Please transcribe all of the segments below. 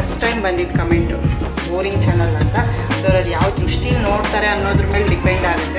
first time ಬಂದಿದ್ದು comment boring channel ಅಂತ so ಅದು ಯಾವ ದೃಷ್ಟಿಲಿ ನೋಡ್ತಾರೆ ಅನ್ನೋದ್ರ ಮೇಲೆ ಡಿಪೆಂಡ್ ಆಗುತ್ತೆ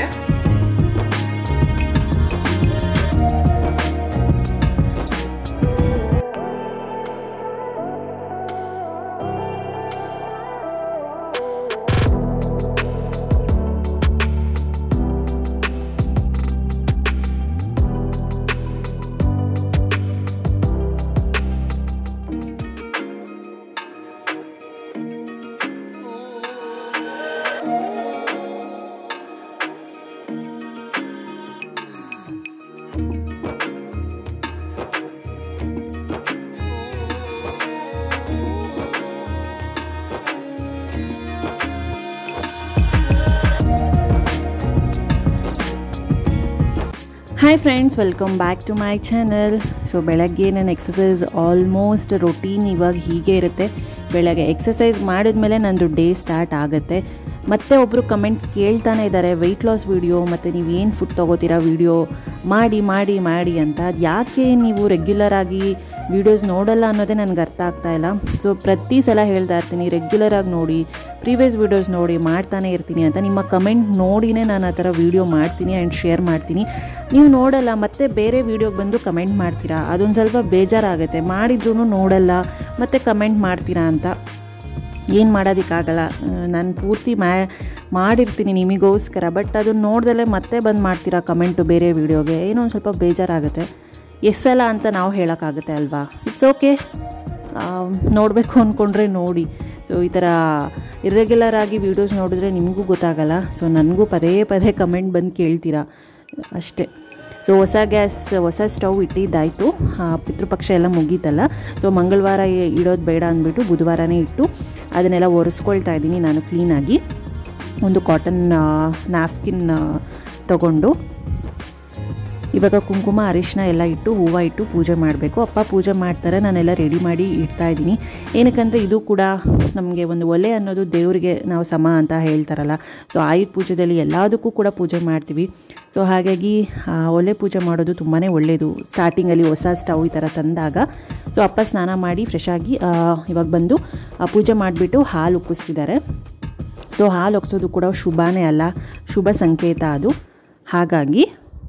hi friends welcome back to my channel so ಬೆಳಗ್ಗೆ ನನ್ನ ಎಕ್ಸಸೈಸ್ ಆಲ್ಮೋಸ್ಟ್ ರೊಟೀನ್ ಇವಾಗ ಹೀಗೆ ಇರುತ್ತೆ ಬೆಳಗ್ಗೆ ಎಕ್ಸಸೈಸ್ ಮಾಡಿದ್ಮೇಲೆ ನಂದು ಡೇ ಸ್ಟಾರ್ಟ್ ಆಗುತ್ತೆ ಮತ್ತೆ ಒಬ್ಬರು ಕಮೆಂಟ್ ಕೇಳ್ತಾನೆ ಇದ್ದಾರೆ ವೆಯ್ಟ್ ಲಾಸ್ ವಿಡಿಯೋ ಮತ್ತು ನೀವು ಏನು ಫುಡ್ ತೊಗೋತೀರಾ ವಿಡಿಯೋ ಮಾಡಿ ಮಾಡಿ ಮಾಡಿ ಅಂತ ಅದು ಯಾಕೆ ನೀವು ರೆಗ್ಯುಲರ್ ಆಗಿ ವೀಡಿಯೋಸ್ ನೋಡಲ್ಲ ಅನ್ನೋದೇ ನನಗೆ ಅರ್ಥ ಆಗ್ತಾ ಇಲ್ಲ ಸೊ ಪ್ರತಿ ಸಲ ಹೇಳ್ತಾ ಇರ್ತೀನಿ ರೆಗ್ಯುಲರ್ ಆಗಿ ನೋಡಿ ಪ್ರೀವಿಯಸ್ ವೀಡಿಯೋಸ್ ನೋಡಿ ಮಾಡ್ತಾನೆ ಇರ್ತೀನಿ ಅಂತ ನಿಮ್ಮ ಕಮೆಂಟ್ ನೋಡಿನೇ ನಾನು ಆ ಥರ ವೀಡಿಯೋ ಮಾಡ್ತೀನಿ ಆ್ಯಂಡ್ ಶೇರ್ ಮಾಡ್ತೀನಿ ನೀವು ನೋಡಲ್ಲ ಮತ್ತೆ ಬೇರೆ ವೀಡಿಯೋಗೆ ಬಂದು ಕಮೆಂಟ್ ಮಾಡ್ತೀರಾ ಅದೊಂದು ಸ್ವಲ್ಪ ಬೇಜಾರಾಗುತ್ತೆ ಮಾಡಿದ್ರೂ ನೋಡಲ್ಲ ಮತ್ತು ಕಮೆಂಟ್ ಮಾಡ್ತೀರಾ ಅಂತ ಏನು ಮಾಡೋದಕ್ಕಾಗಲ್ಲ ನಾನು ಪೂರ್ತಿ ಮ್ಯಾ ಮಾಡಿರ್ತೀನಿ ನಿಮಗೋಸ್ಕರ ಬಟ್ ಅದನ್ನು ನೋಡ್ದಲ್ಲೇ ಮತ್ತೆ ಬಂದು ಮಾಡ್ತೀರಾ ಕಮೆಂಟು ಬೇರೆ ವೀಡಿಯೋಗೆ ಏನೋ ಒಂದು ಸ್ವಲ್ಪ ಬೇಜಾರಾಗುತ್ತೆ ಎಸ್ಸಲ್ಲ ಅಂತ ನಾವು ಹೇಳೋಕ್ಕಾಗುತ್ತೆ ಅಲ್ವಾ ಇಟ್ಸ್ ಓಕೆ ನೋಡಬೇಕು ಅಂದ್ಕೊಂಡ್ರೆ ನೋಡಿ ಸೊ ಈ ಥರ ಇರ್ರೆಗ್ಯುಲರ್ ಆಗಿ ವೀಡಿಯೋಸ್ ನೋಡಿದ್ರೆ ನಿಮಗೂ ಗೊತ್ತಾಗಲ್ಲ ಸೊ ನನಗೂ ಪದೇ ಪದೇ ಕಮೆಂಟ್ ಬಂದು ಕೇಳ್ತೀರಾ ಅಷ್ಟೇ ಸೊ ಹೊಸ ಗ್ಯಾಸ್ ಹೊಸ ಸ್ಟವ್ ಇಟ್ಟಿದ್ದಾಯಿತು ಪಿತೃಪಕ್ಷ ಎಲ್ಲ ಮುಗೀತಲ್ಲ ಸೊ ಮಂಗಳವಾರ ಇಡೋದು ಬೇಡ ಅಂದ್ಬಿಟ್ಟು ಬುಧವಾರನೇ ಇಟ್ಟು ಅದನ್ನೆಲ್ಲ ಒರೆಸ್ಕೊಳ್ತಾ ಇದ್ದೀನಿ ನಾನು ಕ್ಲೀನಾಗಿ ಒಂದು ಕಾಟನ್ ನ್ಯಾಫ್ಕಿನ್ ತಗೊಂಡು ಇವಾಗ ಕುಂಕುಮ ಅರಿಶಿನ ಎಲ್ಲ ಇಟ್ಟು ಹೂವು ಇಟ್ಟು ಪೂಜೆ ಮಾಡಬೇಕು ಅಪ್ಪ ಪೂಜೆ ಮಾಡ್ತಾರೆ ನಾನೆಲ್ಲ ರೆಡಿ ಮಾಡಿ ಇಡ್ತಾ ಇದ್ದೀನಿ ಏನಕ್ಕಂದರೆ ಇದು ಕೂಡ ನಮಗೆ ಒಂದು ಒಲೆ ಅನ್ನೋದು ದೇವರಿಗೆ ನಾವು ಸಮ ಅಂತ ಹೇಳ್ತಾರಲ್ಲ ಸೊ ಆಯುಧ ಪೂಜೆಯಲ್ಲಿ ಎಲ್ಲದಕ್ಕೂ ಕೂಡ ಪೂಜೆ ಮಾಡ್ತೀವಿ ಸೊ ಹಾಗಾಗಿ ಒಲೆ ಪೂಜೆ ಮಾಡೋದು ತುಂಬಾ ಒಳ್ಳೆಯದು ಸ್ಟಾರ್ಟಿಂಗಲ್ಲಿ ಹೊಸ ಸ್ಟವ್ ಈ ಥರ ತಂದಾಗ ಸೊ ಅಪ್ಪ ಸ್ನಾನ ಮಾಡಿ ಫ್ರೆಶ್ ಆಗಿ ಇವಾಗ ಬಂದು ಪೂಜೆ ಮಾಡಿಬಿಟ್ಟು ಹಾಲು ಉಕ್ಕಿಸ್ತಿದ್ದಾರೆ ಸೊ ಹಾಲು ಒಗ್ಸೋದು ಕೂಡ ಶುಭನೇ ಅಲ್ಲ ಶುಭ ಸಂಕೇತ ಅದು ಹಾಗಾಗಿ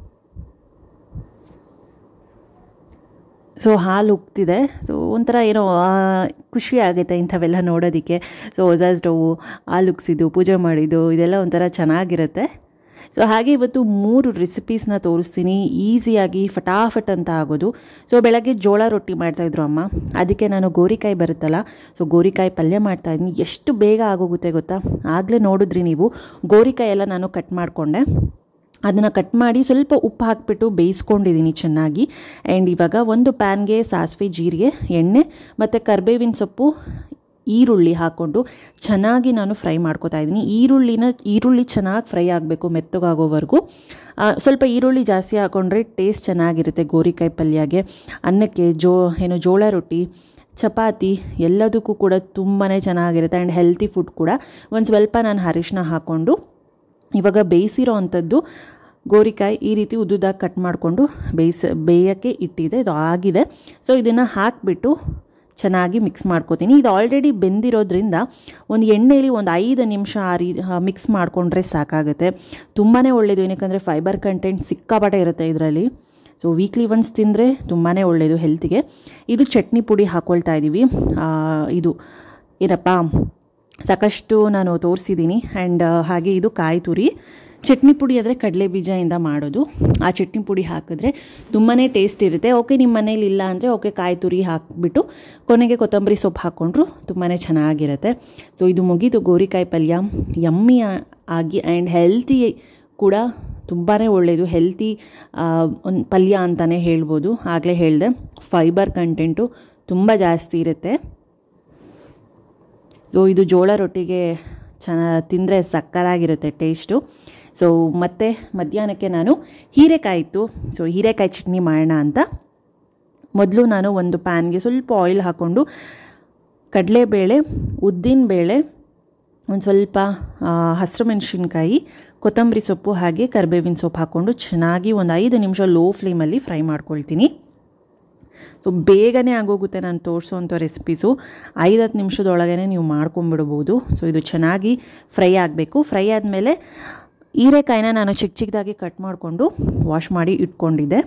ಸೊ ಹಾಲು ಉಕ್ತಿದೆ ಸೊ ಒಂಥರ ಏನೋ ಖುಷಿ ಆಗುತ್ತೆ ಇಂಥವೆಲ್ಲ ನೋಡೋದಕ್ಕೆ ಸೊ ಹೊಸ ಸ್ಟೌವು ಹಾಲು ಉಕ್ಸಿದ್ದು ಪೂಜೆ ಮಾಡಿದ್ದು ಇದೆಲ್ಲ ಒಂಥರ ಚೆನ್ನಾಗಿರುತ್ತೆ ಸೊ ಹಾಗೆ ಇವತ್ತು ಮೂರು ರೆಸಿಪೀಸ್ನ ತೋರಿಸ್ತೀನಿ ಈಸಿಯಾಗಿ ಫಟಾಫಟ್ ಅಂತ ಆಗೋದು ಸೊ ಬೆಳಗ್ಗೆ ಜೋಳ ರೊಟ್ಟಿ ಮಾಡ್ತಾಯಿದ್ರು ಅಮ್ಮ ಅದಕ್ಕೆ ನಾನು ಗೋರಿಕಾಯಿ ಬರುತ್ತಲ್ಲ ಸೊ ಗೋರಿಕಾಯಿ ಪಲ್ಯ ಮಾಡ್ತಾಯಿದ್ದೀನಿ ಎಷ್ಟು ಬೇಗ ಆಗೋಗುತ್ತೆ ಗೊತ್ತಾ ಆಗಲೇ ನೋಡಿದ್ರಿ ನೀವು ಗೋರಿಕಾಯಿ ಎಲ್ಲ ನಾನು ಕಟ್ ಮಾಡಿಕೊಂಡೆ ಅದನ್ನು ಕಟ್ ಮಾಡಿ ಸ್ವಲ್ಪ ಉಪ್ಪು ಹಾಕಿಬಿಟ್ಟು ಬೇಯಿಸ್ಕೊಂಡಿದ್ದೀನಿ ಚೆನ್ನಾಗಿ ಆ್ಯಂಡ್ ಇವಾಗ ಒಂದು ಪ್ಯಾನ್ಗೆ ಸಾಸಿವೆ ಜೀರಿಗೆ ಎಣ್ಣೆ ಮತ್ತು ಕರ್ಬೇವಿನ ಸೊಪ್ಪು ಈರುಳ್ಳಿ ಹಾಕ್ಕೊಂಡು ಚೆನ್ನಾಗಿ ನಾನು ಫ್ರೈ ಮಾಡ್ಕೊತಾ ಇದ್ದೀನಿ ಈರುಳ್ಳಿನ ಈರುಳ್ಳಿ ಚೆನ್ನಾಗಿ ಫ್ರೈ ಆಗಬೇಕು ಮೆತ್ತಗಾಗೋವರೆಗೂ ಸ್ವಲ್ಪ ಈರುಳ್ಳಿ ಜಾಸ್ತಿ ಹಾಕ್ಕೊಂಡ್ರೆ ಟೇಸ್ಟ್ ಚೆನ್ನಾಗಿರುತ್ತೆ ಗೋರಿಕಾಯಿ ಪಲ್ಯಗೆ ಅನ್ನಕ್ಕೆ ಜೋ ಏನು ಜೋಳ ರೊಟ್ಟಿ ಚಪಾತಿ ಎಲ್ಲದಕ್ಕೂ ಕೂಡ ತುಂಬಾ ಚೆನ್ನಾಗಿರುತ್ತೆ ಆ್ಯಂಡ್ ಹೆಲ್ತಿ ಫುಡ್ ಕೂಡ ಒಂದು ಸ್ವಲ್ಪ ನಾನು ಅರಿಶಿನ ಹಾಕ್ಕೊಂಡು ಇವಾಗ ಬೇಯಿಸಿರೋ ಅಂಥದ್ದು ಗೋರಿಕಾಯಿ ಈ ರೀತಿ ಉದ್ದುದಾಗಿ ಕಟ್ ಮಾಡಿಕೊಂಡು ಬೇಯಿಸ ಬೇಯೋಕ್ಕೆ ಇಟ್ಟಿದೆ ಇದು ಆಗಿದೆ ಸೊ ಇದನ್ನು ಹಾಕಿಬಿಟ್ಟು ಚೆನ್ನಾಗಿ ಮಿಕ್ಸ್ ಮಾಡ್ಕೋತೀನಿ ಇದು ಆಲ್ರೆಡಿ ಬೆಂದಿರೋದ್ರಿಂದ ಒಂದು ಎಣ್ಣೆಯಲ್ಲಿ ಒಂದು ಐದು ನಿಮಿಷ ಆ ರೀ ಮಿಕ್ಸ್ ಮಾಡಿಕೊಂಡ್ರೆ ಸಾಕಾಗುತ್ತೆ ತುಂಬಾ ಒಳ್ಳೆಯದು ಏನಕ್ಕೆ ಫೈಬರ್ ಕಂಟೆಂಟ್ ಸಿಕ್ಕಾಪಟ್ಟೆ ಇರುತ್ತೆ ಇದರಲ್ಲಿ ಸೊ ವೀಕ್ಲಿ ಒನ್ಸ್ ತಿಂದರೆ ತುಂಬಾ ಒಳ್ಳೆಯದು ಹೆಲ್ತಿಗೆ ಇದು ಚಟ್ನಿ ಪುಡಿ ಹಾಕ್ಕೊಳ್ತಾ ಇದ್ದೀವಿ ಇದು ಏನಪ್ಪ ಸಾಕಷ್ಟು ನಾನು ತೋರಿಸಿದ್ದೀನಿ ಆ್ಯಂಡ್ ಹಾಗೆ ಇದು ಕಾಯಿ ತುರಿ ಚಟ್ನಿ ಪುಡಿ ಅಂದರೆ ಕಡಲೆ ಬೀಜದಿಂದ ಮಾಡೋದು ಆ ಚಟ್ನಿ ಪುಡಿ ಹಾಕಿದ್ರೆ ತುಂಬಾ ಟೇಸ್ಟ್ ಇರುತ್ತೆ ಓಕೆ ನಿಮ್ಮ ಮನೇಲಿ ಇಲ್ಲ ಅಂದರೆ ಓಕೆ ಕಾಯಿ ತುರಿ ಹಾಕಿಬಿಟ್ಟು ಕೊನೆಗೆ ಕೊತ್ತಂಬರಿ ಸೊಪ್ಪು ಹಾಕ್ಕೊಂಡ್ರು ತುಂಬಾ ಚೆನ್ನಾಗಿರುತ್ತೆ ಸೊ ಇದು ಮುಗಿದು ಗೋರಿಕಾಯಿ ಪಲ್ಯ ಯಮ್ಮಿ ಆಗಿ ಆ್ಯಂಡ್ ಹೆಲ್ತಿ ಕೂಡ ತುಂಬಾ ಒಳ್ಳೆಯದು ಹೆಲ್ತಿ ಒಂದು ಪಲ್ಯ ಅಂತಲೇ ಹೇಳ್ಬೋದು ಆಗಲೇ ಹೇಳಿದೆ ಫೈಬರ್ ಕಂಟೆಂಟು ತುಂಬ ಜಾಸ್ತಿ ಇರುತ್ತೆ ಸೊ ಇದು ಜೋಳ ರೊಟ್ಟಿಗೆ ಚೆನ್ನ ತಿಂದರೆ ಸಕ್ಕತ್ತಾಗಿರುತ್ತೆ ಟೇಸ್ಟು ಸೊ ಮತ್ತು ಮಧ್ಯಾಹ್ನಕ್ಕೆ ನಾನು ಹೀರೆಕಾಯಿ ಇತ್ತು ಸೊ ಹೀರೆಕಾಯಿ ಚಟ್ನಿ ಮಾಡೋಣ ಅಂತ ಮೊದಲು ನಾನು ಒಂದು ಪ್ಯಾನ್ಗೆ ಸ್ವಲ್ಪ ಆಯಿಲ್ ಹಾಕ್ಕೊಂಡು ಕಡಲೆಬೇಳೆ ಉದ್ದಿನಬೇಳೆ ಒಂದು ಸ್ವಲ್ಪ ಹಸಿರು ಮೆಣಸಿನ್ಕಾಯಿ ಕೊತ್ತಂಬರಿ ಸೊಪ್ಪು ಹಾಗೆ ಕರಿಬೇವಿನ ಸೊಪ್ಪು ಹಾಕ್ಕೊಂಡು ಚೆನ್ನಾಗಿ ಒಂದು ಐದು ನಿಮಿಷ ಲೋ ಫ್ಲೇಮಲ್ಲಿ ಫ್ರೈ ಮಾಡ್ಕೊಳ್ತೀನಿ ಸೊ ಬೇಗನೆ ಆಗೋಗುತ್ತೆ ನಾನು ತೋರಿಸೋವಂಥ ರೆಸಿಪೀಸು ಐದು ಹತ್ತು ನಿಮಿಷದೊಳಗೇ ನೀವು ಮಾಡ್ಕೊಂಬಿಡ್ಬೋದು ಸೊ ಇದು ಚೆನ್ನಾಗಿ ಫ್ರೈ ಆಗಬೇಕು ಫ್ರೈ ಆದಮೇಲೆ ಹೀರೆಕಾಯಿನ ನಾನು ಚಿಕ್ಕ ಚಿಕ್ಕದಾಗಿ ಕಟ್ ಮಾಡಿಕೊಂಡು ವಾಶ್ ಮಾಡಿ ಇಟ್ಕೊಂಡಿದ್ದೆ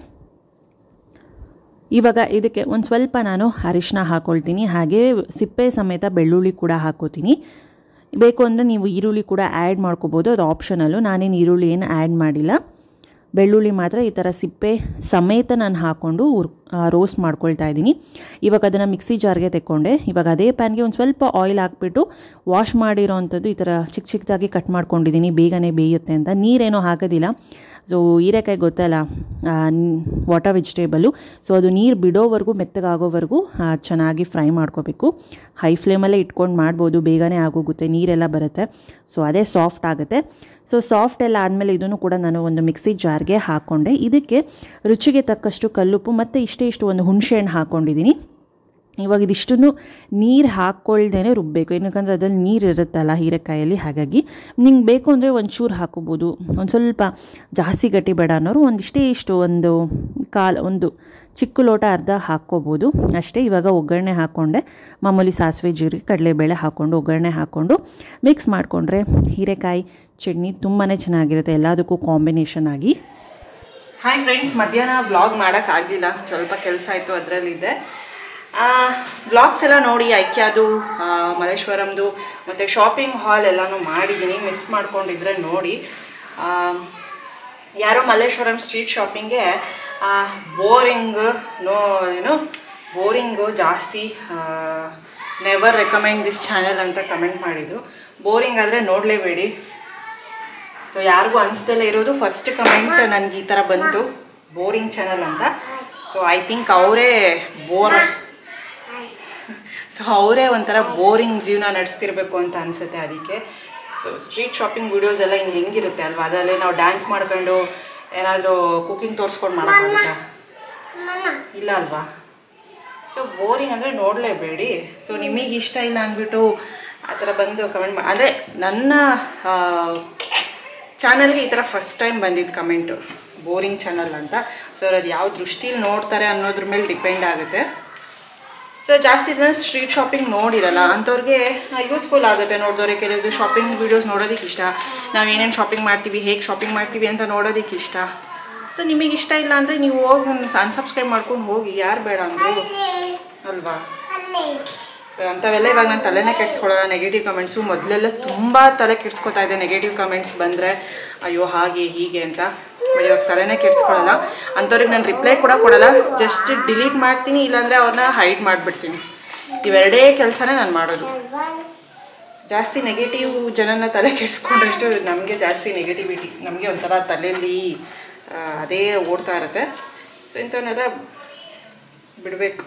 ಇವಾಗ ಇದಕ್ಕೆ ಒಂದು ಸ್ವಲ್ಪ ನಾನು ಅರಿಶಿನ ಹಾಕ್ಕೊಳ್ತೀನಿ ಹಾಗೆ ಸಿಪ್ಪೆ ಸಮೇತ ಬೆಳ್ಳುಳ್ಳಿ ಕೂಡ ಹಾಕೋತೀನಿ ಬೇಕು ಅಂದರೆ ನೀವು ಈರುಳ್ಳಿ ಕೂಡ ಆ್ಯಡ್ ಮಾಡ್ಕೋಬೋದು ಅದು ಆಪ್ಷನಲ್ಲು ನಾನೇನು ಈರುಳ್ಳಿ ಏನು ಆ್ಯಡ್ ಮಾಡಿಲ್ಲ ಬೆಳ್ಳುಳ್ಳಿ ಮಾತ್ರ ಈ ಥರ ಸಿಪ್ಪೆ ಸಮೇತ ನಾನು ಹಾಕ್ಕೊಂಡು ಉರ್ ರೋಸ್ಟ್ ಮಾಡ್ಕೊಳ್ತಾ ಇದ್ದೀನಿ ಇವಾಗ ಅದನ್ನು ಮಿಕ್ಸಿ ಜಾರ್ಗೆ ತೆಕ್ಕೊಂಡೆ ಇವಾಗ ಅದೇ ಪ್ಯಾನ್ಗೆ ಒಂದು ಸ್ವಲ್ಪ ಆಯಿಲ್ ಹಾಕ್ಬಿಟ್ಟು ವಾಶ್ ಮಾಡಿರೋ ಅಂಥದ್ದು ಈ ಥರ ಚಿಕ್ಕ ಚಿಕ್ಕದಾಗಿ ಕಟ್ ಮಾಡ್ಕೊಂಡಿದ್ದೀನಿ ಬೇಗನೆ ಬೇಯುತ್ತೆ ಅಂತ ನೀರೇನೋ ಹಾಕೋದಿಲ್ಲ ಸೊ ಹೀರೆಕಾಯಿ ಗೊತ್ತಲ್ಲ ವಾಟರ್ ವೆಜಿಟೇಬಲು ಸೊ ಅದು ನೀರು ಬಿಡೋವರೆಗೂ ಮೆತ್ತಗಾಗೋವರೆಗೂ ಚೆನ್ನಾಗಿ ಫ್ರೈ ಮಾಡ್ಕೋಬೇಕು ಹೈ ಫ್ಲೇಮಲ್ಲೇ ಇಟ್ಕೊಂಡು ಮಾಡ್ಬೋದು ಬೇಗನೆ ಆಗೋಗುತ್ತೆ ನೀರೆಲ್ಲ ಬರುತ್ತೆ ಸೊ ಅದೇ ಸಾಫ್ಟ್ ಆಗುತ್ತೆ ಸೊ ಸಾಫ್ಟ್ ಎಲ್ಲ ಆದಮೇಲೆ ಇದನ್ನು ಕೂಡ ನಾನು ಒಂದು ಮಿಕ್ಸಿ ಜಾರ್ಗೆ ಹಾಕ್ಕೊಂಡೆ ಇದಕ್ಕೆ ರುಚಿಗೆ ತಕ್ಕಷ್ಟು ಕಲ್ಲುಪ್ಪು ಮತ್ತು ಇಷ್ಟೇ ಇಷ್ಟು ಒಂದು ಹುಣಸೆಹಣ್ಣು ಹಾಕ್ಕೊಂಡಿದ್ದೀನಿ ಇವಾಗ ಇದಿಷ್ಟನ್ನು ನೀರು ಹಾಕ್ಕೊಳ್ದೇ ರುಬ್ಬಬೇಕು ಏನಕ್ಕಂದ್ರೆ ಅದ್ರಲ್ಲಿ ನೀರು ಇರುತ್ತಲ್ಲ ಹೀರೆಕಾಯಲ್ಲಿ ಹಾಗಾಗಿ ನಿಂಗೆ ಬೇಕು ಅಂದರೆ ಒಂಚೂರು ಹಾಕೋಬೋದು ಒಂದು ಸ್ವಲ್ಪ ಜಾಸ್ತಿ ಗಟ್ಟಿ ಬೇಡ ಅನ್ನೋರು ಒಂದಿಷ್ಟೇ ಇಷ್ಟು ಒಂದು ಕಾಲು ಒಂದು ಚಿಕ್ಕ ಲೋಟ ಅರ್ಧ ಹಾಕ್ಕೋಬೋದು ಅಷ್ಟೇ ಇವಾಗ ಒಗ್ಗರಣೆ ಹಾಕ್ಕೊಂಡೆ ಮಾಮೂಲಿ ಸಾಸಿವೆ ಜೀರಿಗೆ ಕಡಲೆಬೇಳೆ ಹಾಕ್ಕೊಂಡು ಒಗ್ಗರಣೆ ಹಾಕ್ಕೊಂಡು ಮಿಕ್ಸ್ ಮಾಡಿಕೊಂಡ್ರೆ ಹೀರೆಕಾಯಿ ಚಟ್ನಿ ತುಂಬಾ ಚೆನ್ನಾಗಿರುತ್ತೆ ಎಲ್ಲದಕ್ಕೂ ಕಾಂಬಿನೇಷನ್ ಆಗಿ ಹಾಯ್ ಫ್ರೆಂಡ್ಸ್ ಮಧ್ಯಾಹ್ನ ವ್ಲಾಗ್ ಮಾಡೋಕ್ಕಾಗಲಿಲ್ಲ ಸ್ವಲ್ಪ ಕೆಲಸ ಆಯಿತು ಅದರಲ್ಲಿದ್ದೆ ವ್ಲಾಗ್ಸ್ ಎಲ್ಲ ನೋಡಿ ಐಕ್ಯಾದು ಆ, ಮಲ್ಲೇಶ್ವರಂದು ಮತ್ತು ಶಾಪಿಂಗ್ ಹಾಲ್ ಎಲ್ಲನೂ ಮಾಡಿದ್ದೀನಿ ಮಿಸ್ ಮಾಡ್ಕೊಂಡಿದ್ರೆ ನೋಡಿ ಆ, ಯಾರೋ ಮಲ್ಲೇಶ್ವರಂ ಸ್ಟ್ರೀಟ್ ಶಾಪಿಂಗ್ಗೆ ಬೋರಿಂಗ್ ನೋ ಏನು ಬೋರಿಂಗು ಜಾಸ್ತಿ ನೆವರ್ ರೆಕಮೆಂಡ್ ದಿಸ್ ಚಾನೆಲ್ ಅಂತ ಕಮೆಂಟ್ ಮಾಡಿದರು ಬೋರಿಂಗ್ ಆದರೆ ನೋಡಲೇಬೇಡಿ ಸೊ ಯಾರಿಗೂ ಅನಿಸ್ದಲೇ ಇರೋದು ಫಸ್ಟ್ ಕಮೆಂಟ್ ನನಗೆ ಈ ಥರ ಬಂತು ಬೋರಿಂಗ್ ಚಾನಲ್ ಅಂತ ಸೊ ಐ ಥಿಂಕ್ ಅವರೇ ಬೋರ್ ಸೊ ಅವರೇ ಒಂಥರ ಬೋರಿಂಗ್ ಜೀವನ ನಡೆಸ್ತಿರ್ಬೇಕು ಅಂತ ಅನಿಸುತ್ತೆ ಅದಕ್ಕೆ ಸೊ ಸ್ಟ್ರೀಟ್ ಶಾಪಿಂಗ್ ವಿಡಿಯೋಸ್ ಎಲ್ಲ ಇನ್ನು ಹೆಂಗಿರುತ್ತೆ ಅಲ್ವಾ ಅದರಲ್ಲಿ ನಾವು ಡ್ಯಾನ್ಸ್ ಮಾಡ್ಕೊಂಡು ಏನಾದರೂ ಕುಕಿಂಗ್ ತೋರಿಸ್ಕೊಂಡು ಮಾಡೋಕ್ಕಾಗುತ್ತಾ ಇಲ್ಲ ಅಲ್ವಾ ಸೊ ಬೋರಿಂಗ್ ಅಂದರೆ ನೋಡಲೇಬೇಡಿ ಸೊ ನಿಮಗೆ ಇಷ್ಟ ಇಲ್ಲ ಅಂದ್ಬಿಟ್ಟು ಆ ಥರ ಬಂದು ಕಮೆಂಟ್ ಮಾಡಿ ಅಂದರೆ ನನ್ನ ಚಾನಲ್ಗೆ ಈ ಥರ ಫಸ್ಟ್ ಟೈಮ್ ಬಂದಿದ್ದು ಕಮೆಂಟು ಬೋರಿಂಗ್ ಚಾನಲ್ ಅಂತ ಸೊ ಅದು ಯಾವ ದೃಷ್ಟಿಲಿ ನೋಡ್ತಾರೆ ಅನ್ನೋದ್ರ ಮೇಲೆ ಡಿಪೆಂಡ್ ಆಗುತ್ತೆ ಸೊ ಜಾಸ್ತಿ ಜನ ಸ್ಟ್ರೀಟ್ ಶಾಪಿಂಗ್ ನೋಡಿರಲ್ಲ ಅಂಥವ್ರಿಗೆ ಯೂಸ್ಫುಲ್ ಆಗುತ್ತೆ ನೋಡಿದವ್ರೆ ಕೆಲವರು ಶಾಪಿಂಗ್ ವೀಡಿಯೋಸ್ ನೋಡೋದಕ್ಕೆ ಇಷ್ಟ ನಾವು ಏನೇನು ಶಾಪಿಂಗ್ ಮಾಡ್ತೀವಿ ಹೇಗೆ ಶಾಪಿಂಗ್ ಮಾಡ್ತೀವಿ ಅಂತ ನೋಡೋದಕ್ಕೆ ಇಷ್ಟ ಸೊ ನಿಮಗೆ ಇಷ್ಟ ಇಲ್ಲ ಅಂದರೆ ನೀವು ಹೋಗಿ ಅನ್ಸಬ್ಸ್ಕ್ರೈಬ್ ಮಾಡ್ಕೊಂಡು ಹೋಗಿ ಯಾರು ಬೇಡ ಅಂದರು ಅಲ್ವಾ ಸೊ ಅಂಥವೆಲ್ಲ ಇವಾಗ ನಾನು ತಲೆನೇ ಕೆಡ್ಸ್ಕೊಳ್ಳೋಲ್ಲ ನೆಗೆಟಿವ್ ಕಮೆಂಟ್ಸು ಮೊದಲೆಲ್ಲ ತುಂಬ ತಲೆ ಕೆಡ್ಸ್ಕೊತಾ ಇದೆ ನೆಗೆಟಿವ್ ಕಮೆಂಟ್ಸ್ ಬಂದರೆ ಅಯ್ಯೋ ಹಾಗೆ ಹೀಗೆ ಅಂತ ಬಟ್ ಇವಾಗ ತಲೆನೇ ಕೆಡ್ಸ್ಕೊಳ್ಳಲ್ಲ ಅಂಥವ್ರಿಗೆ ನಾನು ರಿಪ್ಲೈ ಕೂಡ ಕೊಡಲ್ಲ ಜಸ್ಟ್ ಡಿಲೀಟ್ ಮಾಡ್ತೀನಿ ಇಲ್ಲಾಂದರೆ ಅವ್ರನ್ನ ಹೈಡ್ ಮಾಡಿಬಿಡ್ತೀನಿ ಇವೆರಡೇ ಕೆಲಸನೇ ನಾನು ಮಾಡೋದು ಜಾಸ್ತಿ ನೆಗೆಟಿವ್ ಜನನ ತಲೆ ಕೆಡಿಸ್ಕೊಂಡಷ್ಟು ನಮಗೆ ಜಾಸ್ತಿ ನೆಗೆಟಿವಿಟಿ ನಮಗೆ ಒಂಥರ ತಲೆಯಲ್ಲಿ ಆ, ಅದೇ ಓಡ್ತಾ ಇರುತ್ತೆ ಸೊ ಇಂಥವನ್ನೆಲ್ಲ ಬಿಡಬೇಕು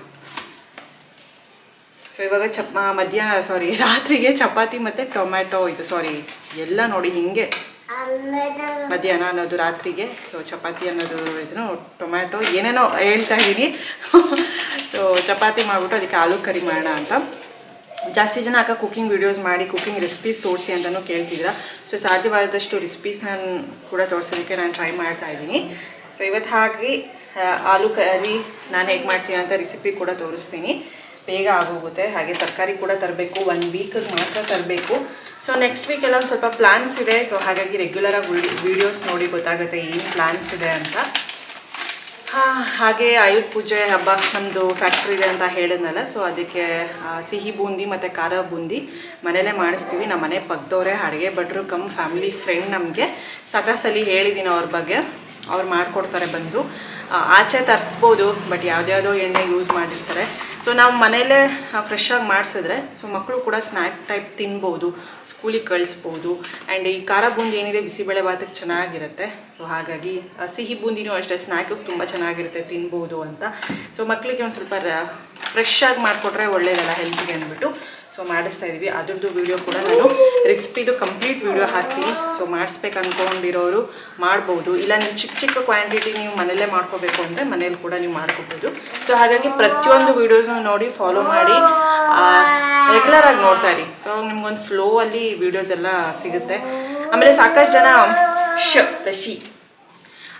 ಸೊ ಇವಾಗ ಚಪ್ ಆ, ಮಧ್ಯಾಹ್ನ ಸಾರಿ ರಾತ್ರಿಗೆ ಚಪಾತಿ ಮತ್ತು ಟೊಮ್ಯಾಟೊ ಇದು ಸಾರಿ ಎಲ್ಲ ನೋಡಿ ಹಿಂಗೆ ಮಧ್ಯಾಹ್ನ ಅನ್ನೋದು ರಾತ್ರಿಗೆ ಸೊ ಚಪಾತಿ ಅನ್ನೋದು ಇದನ್ನು ಟೊಮ್ಯಾಟೊ ಏನೇನೋ ಹೇಳ್ತಾ ಇದ್ದೀನಿ ಸೊ ಚಪಾತಿ ಮಾಡಿಬಿಟ್ಟು ಅದಕ್ಕೆ ಆಲೂ ಕರಿ ಮಾಡೋಣ ಅಂತ ಜಾಸ್ತಿ ಜನ ಅಕ್ಕ ಕುಕಿಂಗ್ ವಿಡಿಯೋಸ್ ಮಾಡಿ ಕುಕಿಂಗ್ ರೆಸಿಪೀಸ್ ತೋರಿಸಿ ಅಂತಲೂ ಕೇಳ್ತಿದ್ರ ಸೊ ಸಾಧ್ಯವಾದಷ್ಟು ರೆಸಿಪೀಸ್ ನಾನು ಕೂಡ ತೋರಿಸೋದಕ್ಕೆ ನಾನು ಟ್ರೈ ಮಾಡ್ತಾ ಇದ್ದೀನಿ ಸೊ ಇವತ್ತು ಹಾಗೆ ಆ, ಆಲೂ ಕರಿ ನಾನು ಹೇಗೆ ಮಾಡ್ತೀನಿ ಅಂತ ರೆಸಿಪಿ ಕೂಡ ತೋರಿಸ್ತೀನಿ ಬೇಗ ಆಗೋಗುತ್ತೆ ಹಾಗೆ ತರಕಾರಿ ಕೂಡ ತರಬೇಕು ಒನ್ ವೀಕಿಗೆ ಮಾತ್ರ ತರಬೇಕು ಸೊ ನೆಕ್ಸ್ಟ್ ವೀಕ್ ಎಲ್ಲ ಒಂದು ಸ್ವಲ್ಪ ಪ್ಲ್ಯಾನ್ಸ್ ಇದೆ ಸೊ ಹಾಗಾಗಿ ರೆಗ್ಯುಲರಾಗಿ ವಿಡಿಯೋಸ್ ನೋಡಿ ಗೊತ್ತಾಗುತ್ತೆ ಏನು ಪ್ಲ್ಯಾನ್ಸ್ ಇದೆ ಅಂತ ಹಾ, ಹಾಗೆ ಆಯುಧ ಪೂಜೆ ಹಬ್ಬ ನಮ್ಮದು ಫ್ಯಾಕ್ಟ್ರಿ ಇದೆ ಅಂತ ಹೇಳಿದ್ನಲ್ಲ ಸೊ ಅದಕ್ಕೆ ಆ, ಸಿಹಿ ಬೂಂದಿ ಮತ್ತು ಖಾರ ಬೂಂದಿ ಮನೇಲೇ ಮಾಡಿಸ್ತೀವಿ ನಮ್ಮ ಮನೆ ಪಕ್ಕದವರೇ ಅಡುಗೆ ಭಟ್ರು ಕಮ್ ಫ್ಯಾಮಿಲಿ ಫ್ರೆಂಡ್ ನಮಗೆ ಸಾಕಷ್ಟಲ್ಲಿ ಹೇಳಿದ್ದೀನಿ ಅವ್ರ ಬಗ್ಗೆ ಅವ್ರು ಮಾಡಿಕೊಡ್ತಾರೆ ಬಂದು ಆ, ಆಚೆ ತರಿಸ್ಬೋದು ಬಟ್ ಯಾವುದ್ಯಾವುದೋ ಎಣ್ಣೆ ಯೂಸ್ ಮಾಡಿರ್ತಾರೆ ಸೊ ನಾವು ಮನೇಲೇ ಫ್ರೆಶ್ ಆಗಿ ಮಾಡಿಸಿದ್ರೆ ಸೊ ಮಕ್ಕಳು ಕೂಡ ಸ್ನ್ಯಾಕ್ ಟೈಪ್ ತಿನ್ಬೋದು ಸ್ಕೂಲಿಗೆ ಕಳಿಸ್ಬೋದು ಆ್ಯಂಡ್ ಈ ಖಾರ ಬೂಂದಿ ಏನಿದೆ ಬಿಸಿಬೇಳೆ ಭಾತಕ್ಕೆ ಚೆನ್ನಾಗಿರುತ್ತೆ ಸೊ ಹಾಗಾಗಿ ಆ, ಸಿಹಿ ಬೂಂದಿನೂ ಅಷ್ಟೇ ಸ್ನ್ಯಾಕಿಗೆ ತುಂಬ ಚೆನ್ನಾಗಿರುತ್ತೆ ತಿನ್ಬೋದು ಅಂತ ಸೊ ಮಕ್ಕಳಿಗೆ ಒಂದು ಸ್ವಲ್ಪ ಫ್ರೆಶ್ ಆಗಿ ಮಾಡಿಕೊಟ್ರೆ ಒಳ್ಳೇದಲ್ಲ ಹೆಲ್ತಿಗೆ ಅಂದ್ಬಿಟ್ಟು ಸೊ ಮಾಡಿಸ್ತಾ ಇದ್ದೀವಿ ಅದ್ರದ್ದು ವಿಡಿಯೋ ಕೂಡ ನಾನು ರೆಸಿಪಿದು ಕಂಪ್ಲೀಟ್ ವಿಡಿಯೋ ಹಾಕ್ತೀನಿ ಸೊ ಮಾಡಿಸ್ಬೇಕು ಅಂದ್ಕೊಂಡಿರೋರು ಮಾಡ್ಬೋದು ಇಲ್ಲ ನೀವು ಚಿಕ್ಕ ಚಿಕ್ಕ ಕ್ವಾಂಟಿಟಿ ನೀವು ಮನೇಲೇ ಮಾಡ್ಕೋಬೇಕು ಅಂದರೆ ಮನೇಲಿ ಕೂಡ ನೀವು ಮಾಡ್ಕೋಬೋದು ಸೊ ಹಾಗಾಗಿ ಪ್ರತಿಯೊಂದು ವೀಡಿಯೋಸ್ನು ನೋಡಿ ಫಾಲೋ ಮಾಡಿ ರೆಗ್ಯುಲರ್ ಆಗಿ ನೋಡ್ತಾ ಇರಿ ಸೊ ನಿಮ್ಗೊಂದು ಫ್ಲೋ ಅಲ್ಲಿ ವೀಡಿಯೋಸ್ ಎಲ್ಲ ಸಿಗುತ್ತೆ ಆಮೇಲೆ ಸಾಕಷ್ಟು ಜನ ಶ ಶಿ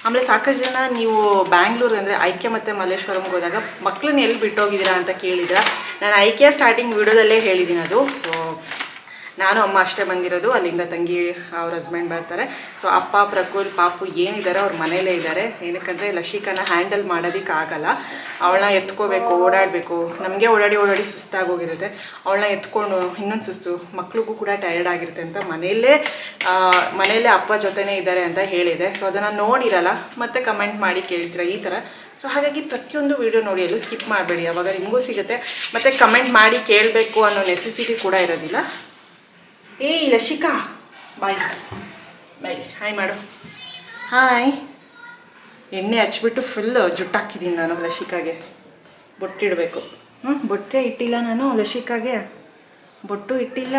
ಆಮೇಲೆ ಸಾಕಷ್ಟು ಜನ ನೀವು ಬ್ಯಾಂಗ್ಳೂರು ಅಂದರೆ ಐಕ್ಯ ಮತ್ತು ಮಲ್ಲೇಶ್ವರಂಗೆ ಹೋದಾಗ ಮಕ್ಕಳನ್ನ ಎಲ್ಲಿ ಬಿಟ್ಟೋಗಿದ್ದೀರಾ ಅಂತ ಕೇಳಿದ್ರ ನಾನು ಐಕ್ಯ ಸ್ಟಾರ್ಟಿಂಗ್ ವಿಡಿಯೋದಲ್ಲೇ ಹೇಳಿದ್ದೀನಿ ಅದು ಸೊ ನಾನು ಅಮ್ಮ ಅಷ್ಟೇ ಬಂದಿರೋದು ಅಲ್ಲಿಂದ ತಂಗಿ ಅವ್ರ ಹಸ್ಬೆಂಡ್ ಬರ್ತಾರೆ ಸೊ ಅಪ್ಪ ಪ್ರಕುಲ್ ಪಾಪು ಏನಿದ್ದಾರೆ ಅವ್ರ ಮನೇಲೇ ಇದ್ದಾರೆ ಏನಕ್ಕಂದರೆ ಲಶಿಕನ ಹ್ಯಾಂಡಲ್ ಮಾಡೋದಕ್ಕಾಗಲ್ಲ ಅವಳನ್ನ ಎತ್ಕೋಬೇಕು ಓಡಾಡಬೇಕು ನಮಗೆ ಓಡಾಡಿ ಓಡಾಡಿ ಸುಸ್ತಾಗೋಗಿರುತ್ತೆ ಅವಳನ್ನ ಎತ್ಕೊಂಡು ಇನ್ನೊಂದು ಸುಸ್ತು ಮಕ್ಳಿಗೂ ಕೂಡ ಟಯರ್ಡ್ ಆಗಿರುತ್ತೆ ಅಂತ ಮನೆಯಲ್ಲೇ ಆ, ಮನೆಯಲ್ಲೇ ಅಪ್ಪ ಜೊತೆನೇ ಇದ್ದಾರೆ ಅಂತ ಹೇಳಿದೆ ಸೊ ಅದನ್ನು ನೋಡಿರಲ್ಲ ಮತ್ತೆ ಕಮೆಂಟ್ ಮಾಡಿ ಕೇಳ್ತೀರ ಈ ಥರ ಸೊ ಹಾಗಾಗಿ ಪ್ರತಿಯೊಂದು ವಿಡಿಯೋ ನೋಡಿ ಎಲ್ಲೂ ಸ್ಕಿಪ್ ಮಾಡಬೇಡಿ ಅವಾಗ ನಿಮಗೂ ಸಿಗುತ್ತೆ ಮತ್ತು ಕಮೆಂಟ್ ಮಾಡಿ ಕೇಳಬೇಕು ಅನ್ನೋ ನೆಸೆಸಿಟಿ ಕೂಡ ಇರೋದಿಲ್ಲ ಏಯ್ ಲಶಿಕಾ ಬಾಯ್ ಬಾಯ್ ಹಾಯ್ ಮಾಡು ಹಾಯ್ ಎಣ್ಣೆ ಹಚ್ಬಿಟ್ಟು ಫುಲ್ ಜುಟ್ಟು ಹಾಕಿದ್ದೀನಿ ನಾನು ಲಶಿಕಾಗೆ ಬೊಟ್ಟಿಡಬೇಕು ಹ್ಞೂ ಬೊಟ್ಟೆ ಇಟ್ಟಿಲ್ಲ ನಾನು ಲಶಿಕಾಗೆ ಬೊಟ್ಟು ಇಟ್ಟಿಲ್ಲ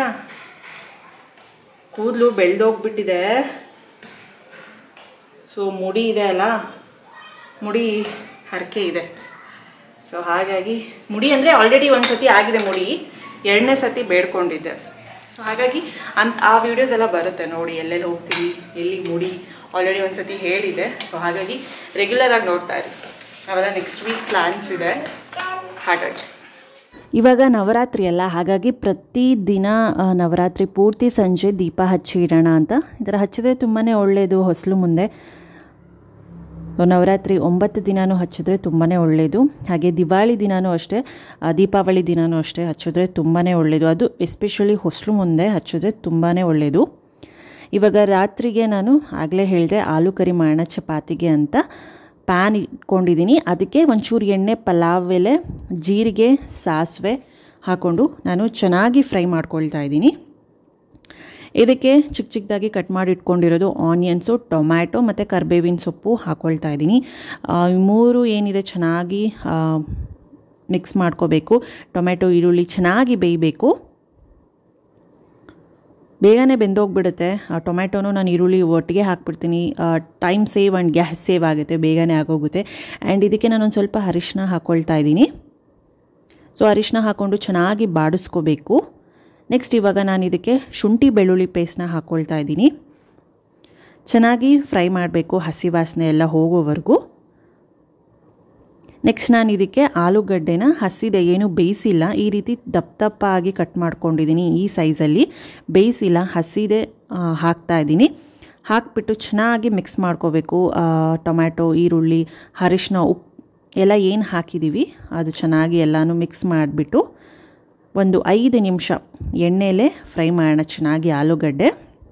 ಕೂದಲು ಬೆಳೆದೋಗ್ಬಿಟ್ಟಿದೆ ಸೊ ಮುಡಿ ಇದೆ ಅಲ್ಲ ಮುಡಿ ಹರಕೆ ಇದೆ ಸೊ ಹಾಗಾಗಿ ಮುಡಿ ಅಂದರೆ ಆಲ್ರೆಡಿ ಒಂದು ಸತಿ ಆಗಿದೆ ಮುಡಿ ಎರಡನೇ ಸತಿ ಬೇಡ್ಕೊಂಡಿದ್ದೆ ಸೊ ಹಾಗಾಗಿ ಅಂತ ಆ ವಿಡಿಯೋಸ್ ಎಲ್ಲ ಬರುತ್ತೆ ನೋಡಿ ಎಲ್ಲೆಲ್ಲಿ ಹೋಗ್ತೀವಿ ಎಲ್ಲಿ ಮುಡಿ ಆಲ್ರೆಡಿ ಒಂದು ಸತಿ ಹೇಳಿದೆ ಸೊ ಹಾಗಾಗಿ ರೆಗ್ಯುಲರ್ ಆಗಿ ನೋಡ್ತಾ ಇರಿ ಅವೆಲ್ಲ ನೆಕ್ಸ್ಟ್ ವೀಕ್ ಪ್ಲ್ಯಾನ್ಸ್ ಇದೆ ಹಾಗಾಗಿ ಇವಾಗ ನವರಾತ್ರಿ ಅಲ್ಲ ಹಾಗಾಗಿ ಪ್ರತಿದಿನ ಆ, ನವರಾತ್ರಿ ಪೂರ್ತಿ ಸಂಜೆ ದೀಪ ಹಚ್ಚಿ ಇಡೋಣ ಅಂತ ಈ ಥರ ಹಚ್ಚಿದ್ರೆ ತುಂಬಾ ಒಳ್ಳೆಯದು ಹೊಸಲು ಮುಂದೆ ಸೊ ನವರಾತ್ರಿ ಒಂಬತ್ತು ದಿನಾನೂ ಹಚ್ಚಿದ್ರೆ ತುಂಬಾ ಒಳ್ಳೆಯದು ಹಾಗೆ ದಿವಾಳಿ ದಿನಾನೂ ಅಷ್ಟೇ ಆ, ದೀಪಾವಳಿ ದಿನಾನೂ ಅಷ್ಟೇ ಹಚ್ಚಿದ್ರೆ ತುಂಬಾ ಒಳ್ಳೆಯದು ಅದು ಎಸ್ಪೆಷಲಿ ಹೊಸಲು ಮುಂದೆ ಹಚ್ಚಿದ್ರೆ ತುಂಬಾ ಒಳ್ಳೆಯದು ಇವಾಗ ರಾತ್ರಿಗೆ ನಾನು ಆಗಲೇ ಹೇಳಿದೆ ಆಲೂ ಕರಿ ಮಾಡೋಣ ಚಪಾತಿಗೆ ಅಂತ ಪ್ಯಾನ್ ಇಟ್ಕೊಂಡಿದ್ದೀನಿ ಅದಕ್ಕೆ ಒಂಚೂರು ಎಣ್ಣೆ ಪಲಾವ್ ಎಲೆ ಜೀರಿಗೆ ಸಾಸಿವೆ ಹಾಕ್ಕೊಂಡು ನಾನು ಚೆನ್ನಾಗಿ ಫ್ರೈ ಮಾಡ್ಕೊಳ್ತಾ ಇದ್ದೀನಿ ಇದಕ್ಕೆ ಚಿಕ್ಕ ಚಿಕ್ಕದಾಗಿ ಕಟ್ ಮಾಡಿ ಇಟ್ಕೊಂಡಿರೋದು ಆನಿಯನ್ಸು ಟೊಮ್ಯಾಟೊ ಮತ್ತು ಕರ್ಬೇವಿನ ಸೊಪ್ಪು ಹಾಕ್ಕೊಳ್ತಾ ಇದ್ದೀನಿ ಆ, ಈ ಮೂರು ಏನಿದೆ ಚೆನ್ನಾಗಿ ಮಿಕ್ಸ್ ಮಾಡ್ಕೋಬೇಕು ಟೊಮ್ಯಾಟೊ ಈರುಳ್ಳಿ ಚೆನ್ನಾಗಿ ಬೇಯಬೇಕು ಬೇಗನೆ ಬೆಂದೋಗ್ಬಿಡುತ್ತೆ ಆ ಟೊಮ್ಯಾಟೊನು ನಾನು ಈರುಳ್ಳಿ ಒಟ್ಟಿಗೆ ಹಾಕ್ಬಿಡ್ತೀನಿ time save and gas save ಆಗುತ್ತೆ ಬೇಗನೆ ಆಗೋಗುತ್ತೆ ಆ್ಯಂಡ್ ಇದಕ್ಕೆ ನಾನೊಂದು ಸ್ವಲ್ಪ ಅರಿಶಿನ ಹಾಕ್ಕೊಳ್ತಾ ಇದ್ದೀನಿ ಸೊ ಅರಿಶಿನ ಹಾಕ್ಕೊಂಡು ಚೆನ್ನಾಗಿ ಬಾಡಿಸ್ಕೋಬೇಕು ನೆಕ್ಸ್ಟ್ ಇವಾಗ ನಾನು ಇದಕ್ಕೆ ಶುಂಠಿ ಬೆಳ್ಳುಳ್ಳಿ ಪೇಸ್ಟ್ನ ಹಾಕ್ಕೊಳ್ತಾ ಇದ್ದೀನಿ ಚೆನ್ನಾಗಿ ಫ್ರೈ ಮಾಡಬೇಕು ಹಸಿ ವಾಸನೆ ಎಲ್ಲ ಹೋಗೋವರೆಗೂ ನೆಕ್ಸ್ಟ್ ನಾನು ಇದಕ್ಕೆ ಆಲೂಗಡ್ಡೆನ ಹಸಿದೆ ಏನು ಬೇಯಿಸಿಲ್ಲ ಈ ರೀತಿ ದಪ್ಪ ದಪ್ಪಾಗಿ ಕಟ್ ಮಾಡ್ಕೊಂಡಿದ್ದೀನಿ ಈ ಸೈಜಲ್ಲಿ ಬೇಯಿಸಿಲ್ಲ ಹಸಿದೆ ಆ, ಹಾಕ್ತಾ ಇದ್ದೀನಿ ಹಾಕ್ಬಿಟ್ಟು ಚೆನ್ನಾಗಿ ಮಿಕ್ಸ್ ಮಾಡ್ಕೋಬೇಕು ಆ, ಟೊಮ್ಯಾಟೊ ಈರುಳ್ಳಿ ಅರಿಶಿನ ಉಪ್ಪು ಎಲ್ಲ ಏನು ಹಾಕಿದ್ದೀವಿ ಅದು ಚೆನ್ನಾಗಿ ಎಲ್ಲನೂ ಮಿಕ್ಸ್ ಮಾಡಿಬಿಟ್ಟು ಒಂದು ಐದು ನಿಮಿಷ ಎಣ್ಣೆಲೇ ಫ್ರೈ ಮಾಡೋಣ ಚೆನ್ನಾಗಿ ಆಲೂಗಡ್ಡೆ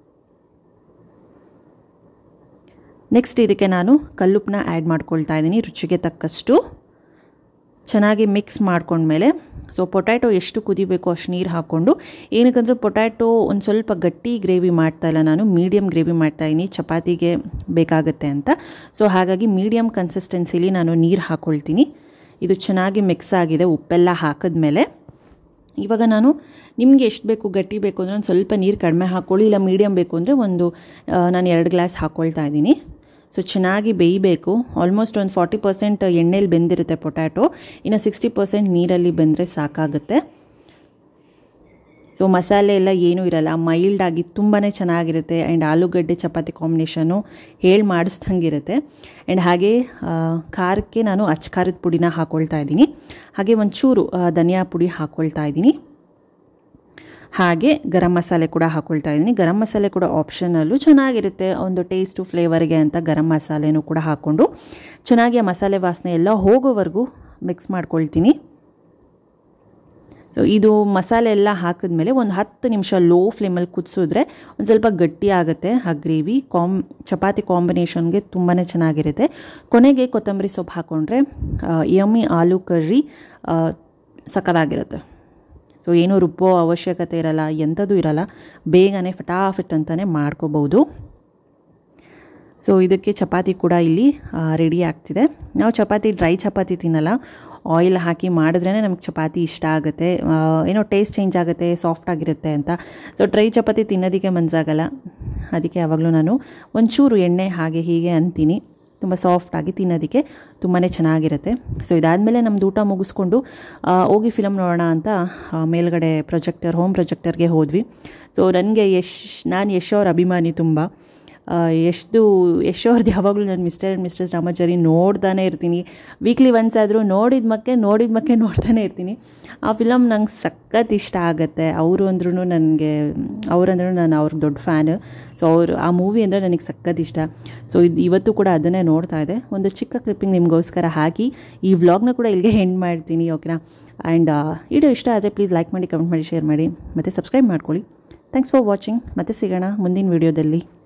ನೆಕ್ಸ್ಟ್ ಇದಕ್ಕೆ ನಾನು ಕಲ್ಲುಪ್ಪನ್ನ ಆ್ಯಡ್ ಮಾಡ್ಕೊಳ್ತಾ ಇದ್ದೀನಿ ರುಚಿಗೆ ತಕ್ಕಷ್ಟು ಚೆನ್ನಾಗಿ ಮಿಕ್ಸ್ ಮಾಡ್ಕೊಂಡ್ಮೇಲೆ ಸೊ ಪೊಟ್ಯಾಟೊ ಎಷ್ಟು ಕುದಿಬೇಕು ಅಷ್ಟು ನೀರು ಹಾಕ್ಕೊಂಡು ಏನಕ್ಕಂದ್ರೆ ಪೊಟ್ಯಾಟೊ ಒಂದು ಸ್ವಲ್ಪ ಗಟ್ಟಿ ಗ್ರೇವಿ ಮಾಡ್ತಾ ಇಲ್ಲ ನಾನು ಮೀಡಿಯಮ್ ಗ್ರೇವಿ ಮಾಡ್ತಾಯಿದ್ದೀನಿ ಚಪಾತಿಗೆ ಬೇಕಾಗುತ್ತೆ ಅಂತ ಸೊ ಹಾಗಾಗಿ ಮೀಡಿಯಮ್ ಕನ್ಸಿಸ್ಟೆನ್ಸಿಲಿ ನಾನು ನೀರು ಹಾಕ್ಕೊಳ್ತೀನಿ ಇದು ಚೆನ್ನಾಗಿ ಮಿಕ್ಸ್ ಆಗಿದೆ ಉಪ್ಪೆಲ್ಲ ಹಾಕಿದ್ಮೇಲೆ ಇವಾಗ ನಾನು ನಿಮಗೆ ಎಷ್ಟು ಬೇಕು ಗಟ್ಟಿ ಬೇಕು ಅಂದರೆ ಒಂದು ಸ್ವಲ್ಪ ನೀರು ಕಡಿಮೆ ಹಾಕ್ಕೊಳ್ಳಿ ಇಲ್ಲ ಮೀಡಿಯಮ್ ಬೇಕು ಅಂದರೆ ಒಂದು ಆ, ನಾನು ಎರಡು ಗ್ಲಾಸ್ ಹಾಕ್ಕೊಳ್ತಾ ಇದ್ದೀನಿ ಸೊ ಚೆನ್ನಾಗಿ ಬೇಯಬೇಕು ಆಲ್ಮೋಸ್ಟ್ ಒಂದು ಫಾರ್ಟಿ ಪರ್ಸೆಂಟ್ ಎಣ್ಣೆಲಿ ಬೆಂದಿರುತ್ತೆ ಪೊಟ್ಯಾಟೊ ಇನ್ನು ಸಿಕ್ಸ್ಟಿ ಪರ್ಸೆಂಟ್ ನೀರಲ್ಲಿ ಬೆಂದರೆ ಸಾಕಾಗುತ್ತೆ ಸೊ ಮಸಾಲೆ ಎಲ್ಲ ಏನೂ ಇರಲ್ಲ ಮೈಲ್ಡ್ ಆಗಿ ತುಂಬಾ ಚೆನ್ನಾಗಿರುತ್ತೆ ಆ್ಯಂಡ್ ಆಲೂಗಡ್ಡೆ ಚಪಾತಿ ಕಾಂಬಿನೇಷನು ಹೇಳಿ ಮಾಡಿಸ್ದಂಗಿರುತ್ತೆ ಆ್ಯಂಡ್ ಹಾಗೆ ಆ, ಖಾರಕ್ಕೆ ನಾನು ಅಚ್ಚ ಖಾರದ ಪುಡಿನ ಹಾಕ್ಕೊಳ್ತಾ ಇದ್ದೀನಿ ಹಾಗೆ ಒಂಚೂರು ಆ, ಧನಿಯಾ ಪುಡಿ ಹಾಕ್ಕೊಳ್ತಾ ಇದ್ದೀನಿ ಹಾಗೆ ಗರಂ ಮಸಾಲೆ ಕೂಡ ಹಾಕ್ಕೊಳ್ತಾ ಇದ್ದೀನಿ ಗರಂ ಮಸಾಲೆ ಕೂಡ ಆಪ್ಷನಲ್ಲು ಚೆನ್ನಾಗಿರುತ್ತೆ ಒಂದು ಟೇಸ್ಟು ಫ್ಲೇವರ್ಗೆ ಅಂತ ಗರಂ ಮಸಾಲೆನೂ ಕೂಡ ಹಾಕ್ಕೊಂಡು ಚೆನ್ನಾಗಿ ಆ ಮಸಾಲೆ ವಾಸನೆ ಎಲ್ಲ ಹೋಗೋವರೆಗೂ ಮಿಕ್ಸ್ ಮಾಡ್ಕೊಳ್ತೀನಿ ಸೊ ಇದು ಮಸಾಲೆ ಎಲ್ಲ ಹಾಕಿದ್ಮೇಲೆ ಒಂದು ಹತ್ತು ನಿಮಿಷ ಲೋ ಫ್ಲೇಮಲ್ಲಿ ಕುದಿಸಿದ್ರೆ ಒಂದು ಸ್ವಲ್ಪ ಗಟ್ಟಿ ಆಗುತ್ತೆ ಆ ಗ್ರೇವಿ ಕಾಮ್ ಚಪಾತಿ ಕಾಂಬಿನೇಷನ್ಗೆ ತುಂಬಾ ಚೆನ್ನಾಗಿರುತ್ತೆ ಕೊನೆಗೆ ಕೊತ್ತಂಬರಿ ಸೊಪ್ಪು ಹಾಕ್ಕೊಂಡ್ರೆ ಯಮ್ಮಿ ಆಲೂ ಕರ್ರಿ ಆ, ಸಖತ್ತಾಗಿರುತ್ತೆ ಸೊ ಏನೂ ರುಬ್ಬೋ ಅವಶ್ಯಕತೆ ಇರಲ್ಲ ಎಂಥದ್ದು ಇರಲ್ಲ ಬೇಗನೆ ಫಟಾಫಟ್ ಅಂತಲೇ ಮಾಡ್ಕೋಬೋದು ಸೊ ಇದಕ್ಕೆ ಚಪಾತಿ ಕೂಡ ಇಲ್ಲಿ ರೆಡಿ ಆಗ್ತಿದೆ ನಾವು ಚಪಾತಿ ಡ್ರೈ ಚಪಾತಿ ತಿನ್ನಲ್ಲ ಆಯಿಲ್ ಹಾಕಿ ಮಾಡಿದ್ರೇ ನಮಗೆ ಚಪಾತಿ ಇಷ್ಟ ಆಗುತ್ತೆ ಆ, ಏನೋ ಟೇಸ್ಟ್ ಚೇಂಜ್ ಆಗುತ್ತೆ ಸಾಫ್ಟ್ ಆಗಿರುತ್ತೆ ಅಂತ ಸೊ ಡ್ರೈ ಚಪಾತಿ ತಿನ್ನೋದಕ್ಕೆ ಮನಸ್ಸಾಗಲ್ಲ ಅದಕ್ಕೆ ಯಾವಾಗಲೂ ನಾನು ಒಂಚೂರು ಎಣ್ಣೆ ಹಾಗೆ ಹೀಗೆ ಅಂತೀನಿ ತುಂಬ ಸಾಫ್ಟಾಗಿ ತಿನ್ನೋದಕ್ಕೆ ತುಂಬಾ ಚೆನ್ನಾಗಿರುತ್ತೆ ಸೊ ಇದಾದಮೇಲೆ ನಮ್ಮದು ಊಟ ಮುಗಿಸ್ಕೊಂಡು ಆ, ಹೋಗಿ ಫಿಲಮ್ ನೋಡೋಣ ಅಂತ ಆ, ಮೇಲ್ಗಡೆ ಪ್ರೊಜೆಕ್ಟರ್ ಹೋಮ್ ಪ್ರೊಜೆಕ್ಟರ್ಗೆ ಹೋದ್ವಿ ಸೊ ನನಗೆ ಯಶ್ ನಾನು ಯಶ್ ಅವ್ರ ಅಭಿಮಾನಿ ತುಂಬ ಎಷ್ಟು ಯಶೋರ್ದು ಯಾವಾಗಲೂ ನಾನು ಮಿಸ್ಟರ್ ಆ್ಯಂಡ್ ಮಿಸ್ಟರ್ಸ್ ರಾಮಾಚಾರಿ ನೋಡ್ತಾನೆ ಇರ್ತೀನಿ ವೀಕ್ಲಿ ಒನ್ಸ್ ಆದರೂ ನೋಡಿದ ಮಕ್ಕೆ ನೋಡಿದ ಮಕ್ಕೆ ನೋಡ್ತಾನೆ ಇರ್ತೀನಿ ಆ ಫಿಲಮ್ ನಂಗೆ ಸಖತ್ ಇಷ್ಟ ಆಗುತ್ತೆ ಅವರು ಅಂದ್ರೂ ನನಗೆ ಅವರಂದ್ರೂ ನಾನು ಅವ್ರಿಗೆ ದೊಡ್ಡ ಫ್ಯಾನ್ ಸೊ ಅವರು ಆ ಮೂವಿ ಅಂದರೆ ನನಗೆ ಸಖತ್ ಇಷ್ಟ ಸೊ ಇದು ಇವತ್ತು ಕೂಡ ಅದನ್ನೇ ನೋಡ್ತಾ ಇದೆ ಒಂದು ಚಿಕ್ಕ ಕ್ಲಿಪ್ಪಿಂಗ್ ನಿಮಗೋಸ್ಕರ ಹಾಕಿ ಈ ವ್ಲಾಗ್ನ ಕೂಡ ಇಲ್ಲಿಗೆ ಹೆಂಡ್ ಮಾಡ್ತೀನಿ ಓಕೆನಾ ಆ್ಯಂಡ್ ವಿಡಿಯೋ ಇಷ್ಟ ಆದರೆ ಪ್ಲೀಸ್ ಲೈಕ್ ಮಾಡಿ ಕಮೆಂಟ್ ಮಾಡಿ ಶೇರ್ ಮಾಡಿ ಮತ್ತು ಸಬ್ಸ್ಕ್ರೈಬ್ ಮಾಡ್ಕೊಳ್ಳಿ ಥ್ಯಾಂಕ್ಸ್ ಫಾರ್ ವಾಚಿಂಗ್ ಮತ್ತೆ ಸಿಗೋಣ ಮುಂದಿನ ವೀಡಿಯೋದಲ್ಲಿ